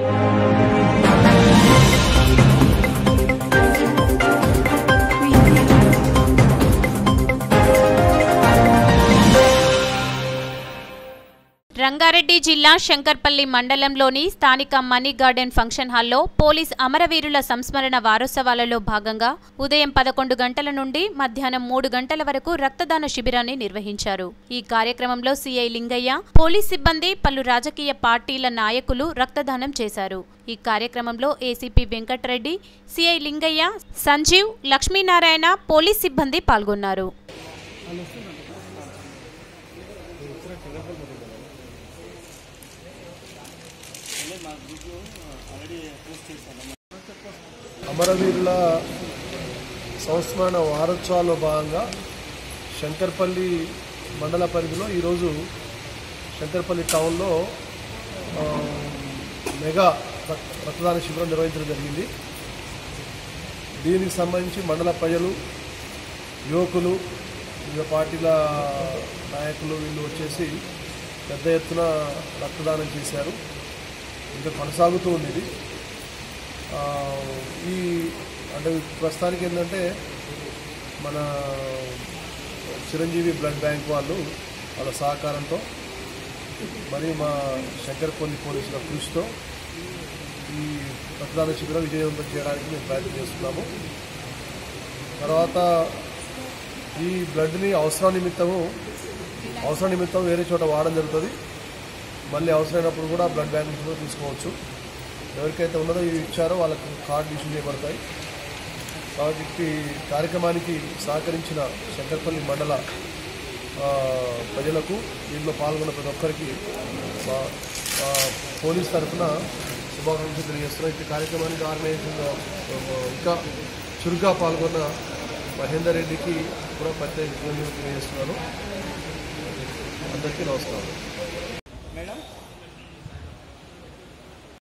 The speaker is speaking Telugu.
రంగారెడ్డి జిల్లా శంకర్పల్లి మండలంలోని స్థానిక మనీ గార్డెన్ ఫంక్షన్ హాల్లో పోలీస్ అమరవీరుల సంస్మరణ వారోత్సవాలలో భాగంగా ఉదయం పదకొండు గంటల నుండి మధ్యాహ్నం మూడు గంటల వరకు రక్తదాన శిబిరాన్ని నిర్వహించారు ఈ కార్యక్రమంలో సిఐ లింగయ్య పోలీస్ సిబ్బంది పలు రాజకీయ పార్టీల నాయకులు రక్తదానం చేశారు ఈ కార్యక్రమంలో ACP Venkat Reddy CI Lingaiah Sanjeev Lakshminarayana police సిబ్బంది పాల్గొన్నారు అమరవీరుల సంస్మరణ వారోత్సవాల్లో భాగంగా శంకర్పల్లి మండల పరిధిలో ఈరోజు శంకర్పల్లి టౌన్లో ఆ, మెగా రక్- రక్తదాన శిబిరం నిర్వహించడం జరిగింది దీనికి సంబంధించి మండల ప్రజలు యువకులు వివిధ పార్టీల నాయకులు వీళ్ళు వచ్చేసి పెద్ద ఎత్తున రక్తదానం చేశారు ఇంకా కొనసాగుతూ ఉంది ఇది ఆ, ఈ అంటే ప్రస్తుతానికి ఏంటంటే మన చిరంజీవి బ్లడ్ బ్యాంక్ వాళ్ళు వాళ్ళ సహకారంతో మరియు మా శంకర్పల్లి పోలీసుల కృషితో ఈ రక్తదాన శిబిరం విజయవంతం చేయడానికి మేము ప్రయత్నం చేస్తున్నాము తర్వాత ఈ బ్లడ్ని అవసరం నిమిత్తము అవసరం నిమిత్తం వేరే చోట వాడడం జరుగుతుంది మళ్ళీ అవసరమైనప్పుడు కూడా బ్లడ్ బ్యాంక్ నుంచి కూడా తీసుకోవచ్చు ఎవరికైతే ఉన్నదో ఇవి ఇచ్చారో వాళ్ళకు కార్డు ఇష్యూ చేయబడతాయి కాబట్టి ఈ కార్యక్రమానికి సహకరించిన శంకర్పల్లి మండల ఆ, ప్రజలకు దీనిలో పాల్గొన్న ప్రతి ఒక్కరికి మా మా పోలీస్ తరఫున శుభాకాంక్షలు తెలియజేస్తున్నాం ఇట్టి కార్యక్రమానికి ఆర్గనైజేషన్లో ఇంకా చురుగ్గా పాల్గొన్న మహేందర్ రెడ్డికి కూడా ప్రత్యేక కృతజ్ఞతలు తెలియజేస్తున్నాను అందరికీ నమస్కారం మేడం